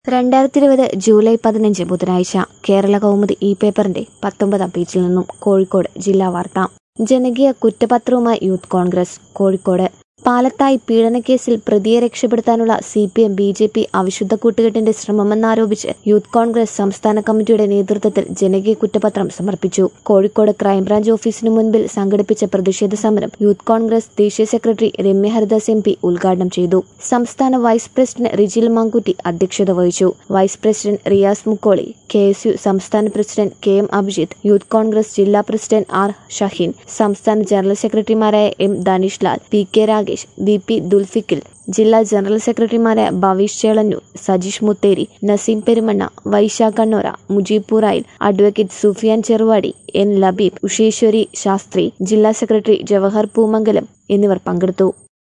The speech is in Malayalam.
രണ്ടായിരത്തി ഇരുപത് ജൂലൈ പതിനഞ്ച് ബുധനാഴ്ച കേരള കൗമുദി ഇ പേപ്പറിന്റെ പത്തൊമ്പതാം പേജിൽ നിന്നും കോഴിക്കോട് ജില്ലാ വാർത്ത ജനകീയ കുറ്റപത്രവുമായി യൂത്ത് കോൺഗ്രസ് കോഴിക്കോട് പാലത്തായി പീഡനക്കേസിൽ പ്രതിയെ രക്ഷപ്പെടുത്താനുള്ള C P M B J P അവിശുദ്ധ കൂട്ടുകെട്ടിന്റെ ശ്രമമെന്നാരോപിച്ച് യൂത്ത് കോൺഗ്രസ് സംസ്ഥാന കമ്മിറ്റിയുടെ നേതൃത്വത്തിൽ ജനകീയ കുറ്റപത്രം സമർപ്പിച്ചു കോഴിക്കോട് ക്രൈംബ്രാഞ്ച് ഓഫീസിനു മുൻപിൽ സംഘടിപ്പിച്ച പ്രതിഷേധ സമരം യൂത്ത് കോൺഗ്രസ് ദേശീയ secretary Ramya Haridas M P ഉദ്ഘാടനം ചെയ്തു സംസ്ഥാന വൈസ് പ്രസിഡന്റ് റിജിൽ മാങ്കുറ്റി അധ്യക്ഷത വഹിച്ചു vice president Riyas Mukkoli K S U സംസ്ഥാന president K M Abhijith youth Congress ജില്ലാ പ്രസിഡന്റ് ആർ ഷഹീൻ സംസ്ഥാന ജനറൽ സെക്രട്ടറിമാരായ M Danish Lal P K Ragesh V P Dulfiqil ജില്ലാ ജനറൽ സെക്രട്ടറിമാരായ ഭവീഷ് ചേളന്നൂർ സജീഷ് മുത്തേരി നസീം പെരുമണ്ണ വൈശാ കണ്ണോറ മുജീബ് പുറായിൽ അഡ്വക്കേറ്റ് സുഫിയാൻ ചെറുവാടി എൻ ലബീബ് ഉഷേശ്വരി ശാസ്ത്രി ജില്ലാ സെക്രട്ടറി ജവഹർ പൂമംഗലം എന്നിവർ പങ്കെടുത്തു